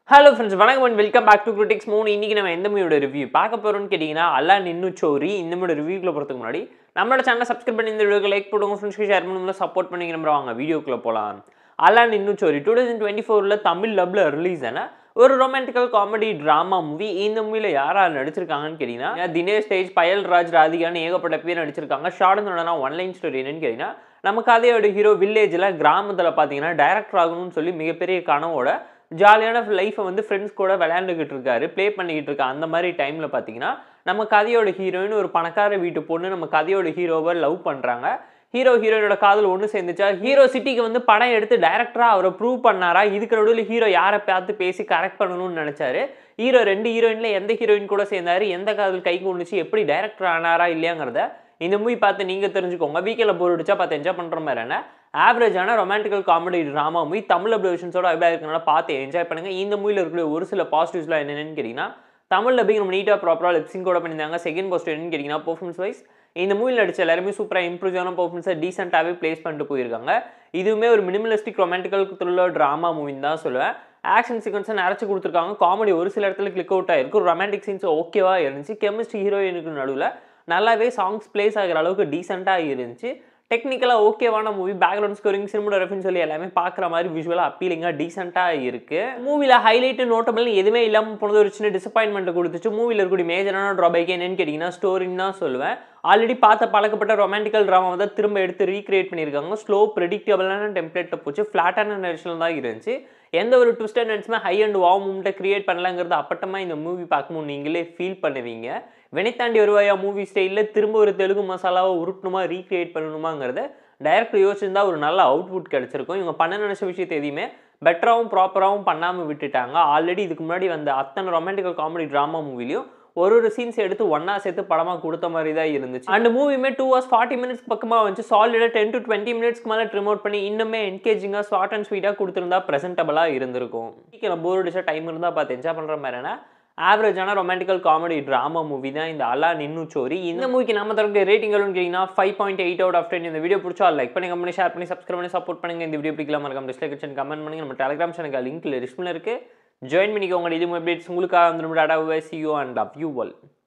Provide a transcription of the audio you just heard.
hello friends வணக்கம் and welcome back to critics மூணு இன்னைக்கு நம்ம எந்த மூவியோட ரிவ்யூ பார்க்க போறோம்னு கேட்டிங்கன்னா அல்லா நின்னு சோரி இந்த மூவியோட ரிவ்யூக்குள்ள போகிறதுக்கு முன்னாடி நம்மளோட சேனலை சப்ஸ்கிரைப் பண்ணி இந்த வீடியோக்கு லைக் போடுங்க ஃப்ரெண்ட்ஸ்க்கு ஷேர் பண்ணுங்க சப்போர்ட் பண்ணி நம்ம வாங்க வீடியோக்குள்ள போகலாம் அல்லா நின்னு சோரி டூ தௌசண்ட் டுவெண்ட்டி ஃபோரில் தமிழ் லவ்ல ரிலீஸ் ஆன ஒரு ரொமான்டிக்கல் காமெடி ட்ராமா மூவி இந்த மூவியில் யார் யார் நடிச்சிருக்காங்கன்னு கேட்டிங்கன்னா தினேஷ் தேஜ் பயல் ராஜ் ராதிகான்னு ஏகப்பட்ட பேர் நடிச்சிருக்காங்க ஷார்ட் சொன்னா ஒன்லைன் ஸ்டோரி என்னன்னு கேட்டிங்கன்னா நம்ம கதையோட ஹீரோ வில்லேஜில் கிராமத்தில் பார்த்தீங்கன்னா டைரக்டர் ஆகணும்னு சொல்லி மிகப்பெரிய கனவோட ஜாலியான லைஃப்பை வந்து ஃப்ரெண்ட்ஸ் கூட விளையாண்டுக்கிட்டு இருக்காரு ப்ளே பண்ணிக்கிட்டு இருக்க அந்த மாதிரி டைமில் பார்த்தீங்கன்னா நம்ம கதையோட ஹீரோயின் ஒரு பணக்கார வீட்டு பொண்ணு நம்ம கதையோட ஹீரோவை லவ் பண்ணுறாங்க ஹீரோ ஹீரோயினோட காதல் ஒன்று சேர்ந்துச்சா ஹீரோ சிட்டிக்கு வந்து படம் எடுத்து டேரக்டராக அவரை ப்ரூவ் பண்ணாரா இதுக்கு நடுவில் ஹீரோ யாரை பார்த்து பேசி கரெக்ட் பண்ணணும்னு நினச்சாரு ஹீரோ ரெண்டு ஹீரோயினில் எந்த ஹீரோயின் கூட சேர்ந்தாரு எந்த காதல் கை கொண்டுச்சு எப்படி டேரக்டர் ஆனாரா இல்லையாங்கிறத இந்த மூவி பார்த்து நீங்கள் தெரிஞ்சுக்கோங்க வீக்கில் போர் அடிச்சா பார்த்து என்ஜாய் பண்ணுற மாதிரி என்ன ஆவரேஜான romantical comedy drama movie Tamil அப்ளிகேஷன்ஸோட அவைலாக இருக்கனால பார்த்து என்ஜாய் பண்ணுங்கள் இந்த மூவியில் இருக்கக்கூடிய ஒரு சில பாசிட்டிவ்ஸ்லாம் என்னென்னு கேட்டிங்கன்னா தமிழ் டப்பிங் நம்ம நீட்டாக ப்ராப்பராக லிப்ஸிங் கூட பண்ணியிருந்தாங்க செகண்ட் பாசிட்டிவ் என்னன்னு கேட்டிங்கன்னா பர்ஃபார்மன்ஸ் வைஸ் இந்த மூவியில் நடிச்ச எல்லாருமே சூப்பராக இம்ப்ரூவான பர்ஃபார்மன்ஸை டீசெண்டாகவே ப்ளேஸ் பண்ணிட்டு போயிருக்காங்க இதுவுமே ஒரு மினிமலிஸ்டிக் ரொமான்டிக்கல் த்ரில்லர் ட்ராமா மூவின்னு தான் சொல்லுவேன் ஆக்ஷன் சீக்வன்ஸை நிறச்சி கொடுத்துருக்காங்க காமெடி ஒரு சில இடத்துல கிளிக் அவுட் ஆயிருக்கு ரொமான்டிக் சீன்ஸ் ஓகேவா இருந்துச்சு கெமிஸ்ட்ரி ஹீரோயினுக்கு நடுவில் நல்லாவே சாங்ஸ் ப்ளேஸ் ஆகிற அளவுக்கு டீசெண்டாக இருந்துச்சு டெக்னிக்கலாக ஓகேவான மூவி பேக்ரவுண்ட் ஸ்கோரிங் சினிமோகிராஃபின்னு சொல்லி எல்லாமே பார்க்குற மாதிரி விஷுவலாக அப்பீலிங்காக டீசெண்டாக இருக்குது மூவியில் ஹைலைட்டு நோட்டபிள் எதுவுமே இல்லாமல் போனது ஒரு சின்ன டிசப்பாயின்மெண்ட் கொடுத்துச்சு மூவியில் இருக்கக்கூடிய மேஜரான ட்ராபேக் என்னன்னு கேட்டிங்கன்னா ஸ்டோரின்னு தான் சொல்லுவேன் ஆல்ரெடி பார்த்த பழக்கப்பட்ட ரொமான்டிக்கல் ட்ராமாவை தான் திரும்ப எடுத்து ரீக்ரியேட் பண்ணியிருக்காங்க ஸ்லோ ப்ரெடிக்டபிளான டெம்ப்ளேட்டில் போச்சு ஃப்ளாட்டான நெரிஷன் தான் இருந்துச்சு எந்த ஒரு ட்விஸ்ட் அண்ட் நெட்ஸுமே ஹை அண்ட் வாவ் மூமெண்ட்டை கிரியேட் பண்ணலாங்கிறது அப்பட்டமாக இந்த மூவி பார்க்கும்போது நீங்களே ஃபீல் பண்ணுவீங்க வினைத்தாண்டி வருவாயா மூவி ஸ்டைலில் திரும்ப ஒரு தெலுங்கு மசாலாவை உருட்டணுமா ரீக்ரியேட் பண்ணணுமாங்கிறத டைரக்டர் யோசிச்சிருந்தா ஒரு நல்ல அவுட்புட் கிடச்சிருக்கும் இவங்க பண்ண நினச்ச விஷயத்தை எதையுமே பெட்டராகவும் ப்ராப்பராகவும் பண்ணாமல் விட்டுட்டாங்க ஆல்ரெடி இதுக்கு முன்னாடி வந்த அத்தனை ரொமான்டிக்கல் காமெடி ட்ராமா மூவிலையும் ஒரு ஒரு சீன்ஸ் எடுத்து ஒன்றா சேர்த்து படமாக கொடுத்த மாதிரி தான் இருந்துச்சு அந்த மூவியுமே டூ ஹவர்ஸ் ஃபார்ட்டி மினிட்ஸ் பக்கமாக வந்து சாலிடாக டென் டு டுவெண்ட்டி மினிட்ஸ்க்கு மேலே ட்ரிம் அவுட் பண்ணி இன்னுமே என்கேஜிங்காக ஷார்ட் அண்ட் ஸ்வீட்டாக கொடுத்துருந்தா ப்ரெசென்டபுளாக இருந்திருக்கும் சீக்கிரம் போர் அடிச்சா டைம் இருந்தால் பார்த்து என்ஜாய் பண்ணுற மாதிரினா ஆவரேஜான ரொமான்டிக்கல் காமெடி ட்ராமா மூவி தான் இந்த அலா நின்னு சோரி இந்த மூவிக்கு நம்ம தரக்கூடிய ரேட்டிங் எவ்வளோன்னு கேட்டிங்கன்னா five point eight out of ten இந்த வீடியோ பிடிச்சா லைக் பண்ணி கம்பெனி ஷேர் பண்ணி சப்ஸ்கிரைப் பண்ணி சப்போர்ட் பண்ணுங்க இந்த வீடியோ பிடிக்கலாம் மறக்காம டிஸ்லைக் கமெண்ட் பண்ணுங்க நம்ம டெலிகிராம் சேனல் லிங்க்ல டிஸ்பிளில் இருக்குது ஜாயின் பண்ணிக்கோங்க டெய்லி அப்டேட்ஸ் உங்களுக்காக வந்து நம்ம டாடா see you and love you well